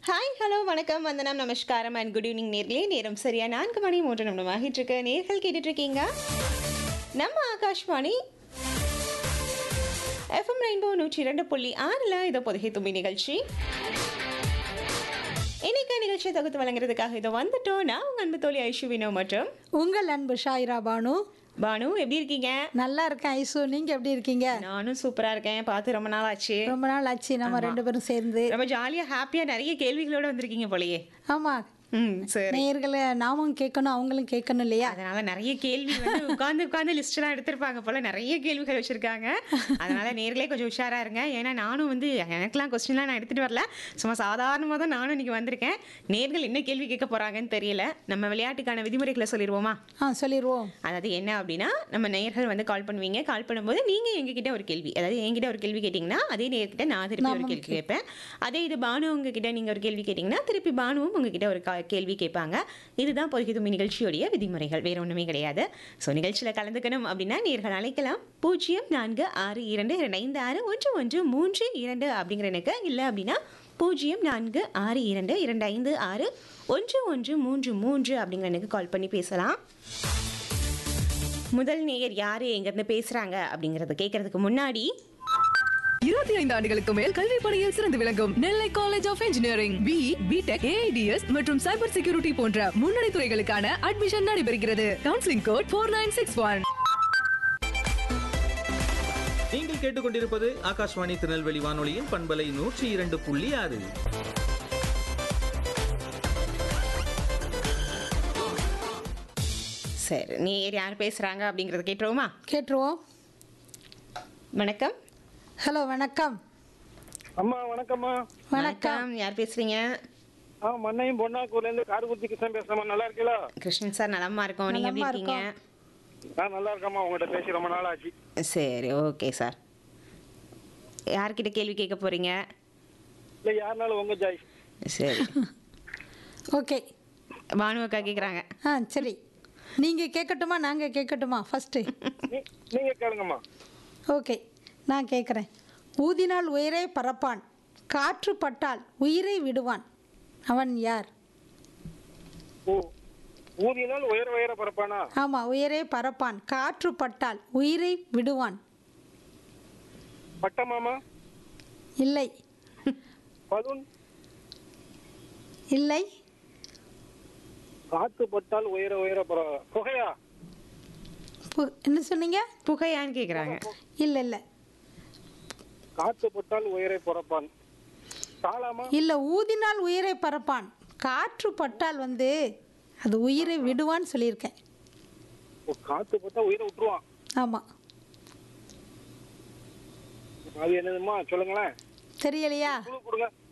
hi hello வணக்கம் வந்தனம் நமஸ்காரம் அண்ட் குட் ஈவினிங் நேர்களே நேரம் சரியா நான்கு மணி மூன்று நிமிடம் ஆகிட்டு இருக்கு நேர்கள் கேட்டுட்டு இருக்கீங்க நம்ம ஆகாஷ்வாணி எஃப்எம் ரெயின்போ நூற்றி இரண்டு புள்ளி ஆறில் இதை பொதுகை தும்பி நிகழ்ச்சி இன்னைக்கு நிகழ்ச்சியை தொகுத்து வழங்குறதுக்காக இதை வந்துட்டோம் நான் உங்கள் அன்பு தோழி ஐஷு வினோ மற்றும் உங்கள் அன்பு ஷாயிரா பானு பானு எப்படி இருக்கீங்க நல்லா இருக்கேன் ஐசு நீங்க எப்படி இருக்கீங்க நானும் சூப்பரா இருக்கேன் பார்த்து ரொம்ப நாள் ஆச்சு ரொம்ப நாள் ஆச்சு நம்ம ரெண்டு பேரும் சேர்ந்து ரொம்ப ஜாலியா ஹாப்பியா நிறைய கேள்விகளோட வந்திருக்கீங்க போலயே ஆமா ம் சரி நேயர்களை நாமும் கேட்கணும் அவங்களும் கேட்கணும் இல்லையா அதனால நிறைய கேள்வி வந்து உட்காந்து உட்காந்து லிஸ்ட் எல்லாம் எடுத்திருப்பாங்க போல நிறைய கேள்விகள் வச்சிருக்காங்க அதனால நேர்களே கொஞ்சம் உஷாரா இருங்க ஏன்னா நானும் வந்து எனக்கெல்லாம் கொஸ்டின்லாம் நான் எடுத்துட்டு வரல சும்மா சாதாரணமாக தான் நானும் இன்னைக்கு வந்திருக்கேன் நேர்கள் என்ன கேள்வி கேட்க போறாங்கன்னு தெரியல நம்ம விளையாட்டுக்கான விதிமுறைகளை சொல்லிடுவோமா ஆ சொல்லிடுவோம் அதாவது என்ன அப்படின்னா நம்ம நேயர்கள் வந்து கால் பண்ணுவீங்க கால் பண்ணும்போது நீங்கள் எங்ககிட்ட ஒரு கேள்வி அதாவது என்கிட்ட ஒரு கேள்வி கேட்டிங்கன்னா அதே நேர்கிட்ட நான் திருப்பி ஒரு கேள்வி கேட்பேன் அதே இது பானு உங்ககிட்ட நீங்கள் ஒரு கேள்வி கேட்டிங்கன்னா திருப்பி பானுவும் உங்ககிட்ட ஒரு கா- கேள்வி கேட்பாங்க இதுதான் பொதுகி தும்பி நிகழ்ச்சியோடைய விதிமுறைகள் வேற ஒன்றுமே கிடையாது ஸோ நிகழ்ச்சியில் கலந்துக்கணும் அப்படின்னா நேர்கள் அழைக்கலாம் பூஜ்ஜியம் நான்கு ஆறு இரண்டு இரண்டு ஐந்து ஆறு ஒன்று ஒன்று மூன்று இரண்டு அப்படிங்கிற எனக்கு இல்லை அப்படின்னா பூஜ்ஜியம் நான்கு ஆறு இரண்டு இரண்டு ஐந்து ஆறு ஒன்று ஒன்று மூன்று மூன்று அப்படிங்கிற எனக்கு கால் பண்ணி பேசலாம் முதல் நேயர் யாரு எங்கிருந்து பேசுறாங்க அப்படிங்கறத கேட்கறதுக்கு முன்னாடி இருபத்தி ஐந்து ஆண்டுகளுக்கு மேல் கல்வி பணியில் சிறந்து விளங்கும் Nellai college of engineering B BTech AI DS மற்றும் சைபர் செக்யூரிட்டி போன்ற முன்னணி துறைகளுக்கான அட்மிஷன் நடைபெறுகிறது counselling code four nine six one நீங்கள் கேட்டுக்கொண்டிருப்பது ஆகாஷ்வாணி திருநெல்வேலி வானொலியின் பண்பலை நூற்றி இரண்டு புள்ளி ஆறு சரி நேயர் யார் பேசுறாங்க அப்படிங்கறத கேட்டுருவோமா கேட்டுருவோம் வணக்கம் ஹலோ வணக்கம் அம்மா வணக்கம்மா வணக்கம் யார் பேசுறீங்க ஆ மண்ணையும் பொன்னாக்கூர்ல இருந்து காரகுத்தி கிருஷ்ணன் பேசுறேம்மா நல்லா இருக்கீங்களா கிருஷ்ணன் சார் நலமா இருக்கோம் நீங்க எப்படி நலமா இருக்கீங்க நான் நல்லா இருக்கேம்மா உங்கள்கிட்ட பேசி ரொம்ப நாள் ஆச்சு சரி ஓகே சார் யார்கிட்ட கேள்வி கேட்க போறீங்க இல்லை யாருனாலும் உங்க ஜாய் சரி ஓகே பானு அக்கா கேக்குறாங்க ஆ சரி நீங்க கேட்கட்டுமா நாங்க கேட்கட்டுமா ஃபர்ஸ்ட் நீ- நீங்க கேளுங்கம்மா ஓகே நான் கேட்குறேன் ஊதினால் உயிரை பறப்பான் காற்று பட்டால் உயிரை விடுவான் அவன் யார் ஓ ஊதியினால் உயர உயர பரப்பானா ஆமா உயிரை பறப்பான் காற்று பட்டால் உயிரை விடுவான் பட்டமாமா இல்லை பலூன் இல்லை காத்து பட்டால் உயர உயர பர புகையா பு- என்ன சொன்னீங்க புகையான்னு கேக்குறாங்க இல்லை இல்லை காத்து பட்டால் உயரை பரப்பான் தாளாமா இல்லை ஊதினால் உயிரை பறப்பான் காற்று பட்டால் வந்து அது உயிரை விடுவான்னு சொல்லியிருக்கேன் ஓ காத்து பட்டா உயிரை விட்டுருவான் ஆமாம் அது என்னதும்மா சொல்லுங்களேன் தெரியலையா குழு கொடுங்க